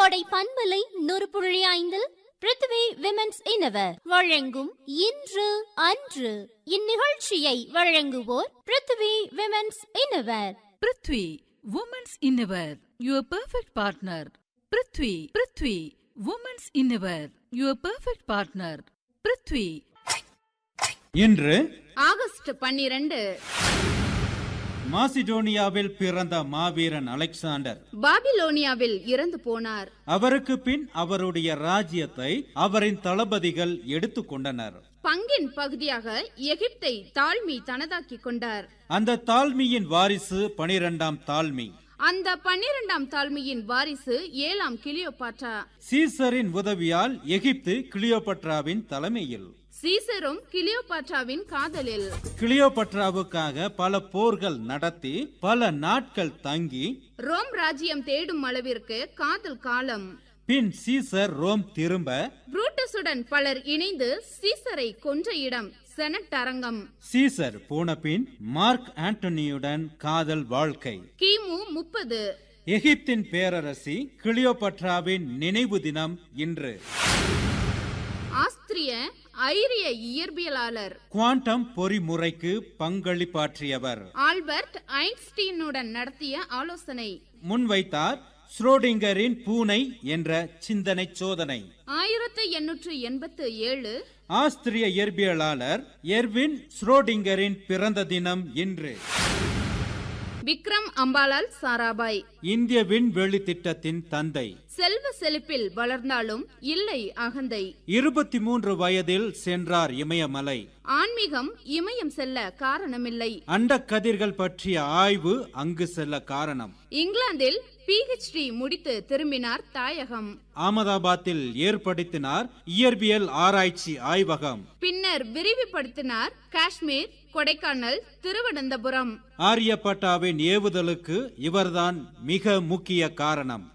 கோடை பண்பலை நூறு புள்ளி ஐந்தில் பிருத்வி விமென்ஸ் இனவர் வழங்கும் இன்று அன்று இந்நிகழ்ச்சியை வழங்குவோர் Prithvi women's innerwear Prithvi women's innerwear your perfect partner Prithvi Prithvi women's innerwear your perfect partner Prithvi இன்று ஆகஸ்ட் பன்னிரண்டு மாசிடோனியாவில் பிறந்த மாவீரன் அலெக்சாண்டர் பாபிலோனியாவில் இறந்து போனார் அவருக்கு பின் அவருடைய ராஜ்யத்தை அவரின் தளபதிகள் எடுத்துக்கொண்டனர் பங்கின் பகுதியாக எகிப்தை தாழ்மி தனதாக்கிக் கொண்டார் அந்த தாழ்மையின் வாரிசு பனிரெண்டாம் தாழ்மை அந்த பன்னிரண்டாம் தாழ்மையின் வாரிசு ஏழாம் கிளியோபாட்ரா சீசரின் உதவியால் எகிப்து கிளியோபட்ராவின் தலைமையில் சீசரும் கிளியோபாட்ராவின் காதலில் கிளியோபட்ராவுக்காக பல போர்கள் நடத்தி பல நாட்கள் தங்கி ரோம் ராஜ்யம் தேடும் அளவிற்கு காதல் காலம் பின் சீசர் ரோம் திரும்ப புரூட்டஸுடன் பலர் இணைந்து சீசரை கொன்ற இடம் செனட் அரங்கம் சீசர் போன பின் மார்க் ஆண்டனியுடன் காதல் வாழ்க்கை கிமு முப்பது எகிப்தின் பேரரசி கிளியோபட்ராவின் நினைவு தினம் இன்று ஆஸ்திரிய ஐரிய இயற்பியலாளர் குவாண்டம் பொறிமுறைக்கு பங்களிப்பாற்றியவர் ஆல்பர்ட் ஐன்ஸ்டீனுடன் நடத்திய ஆலோசனை முன்வைத்தார் ஸ்ரோடிங்கரின் பூனை என்ற சிந்தனை சோதனை ஆயிரத்து எண்ணூற்று எண்பத்து ஏழு ஆஸ்திரிய இயற்பியலாளர் எர்வின் ஸ்ரோடிங்கரின் பிறந்த தினம் இன்று விக்ரம் அம்பாலால் சாராபாய் இந்திய விண்வெளி திட்டத்தின் தந்தை செல்வ செழிப்பில் வளர்ந்தாலும் இல்லை அகந்தை இருபத்தி மூன்று வயதில் சென்றார் இமயமலை ஆன்மீகம் இமயம் செல்ல காரணமில்லை அண்டக் கதிர்கள் பற்றிய ஆய்வு அங்கு செல்ல காரணம் இங்கிலாந்தில் பிஹெச்டி முடித்து திரும்பினார் தாயகம் அகமதாபாத்தில் ஏற்படுத்தினார் இயற்பியல் ஆராய்ச்சி ஆய்வகம் பின்னர் விரிவுபடுத்தினார் காஷ்மீர் கொடைக்கானல் திருவனந்தபுரம் ஆரியப்பட்டாவின் ஏவுதலுக்கு இவர்தான் மிக முக்கிய காரணம்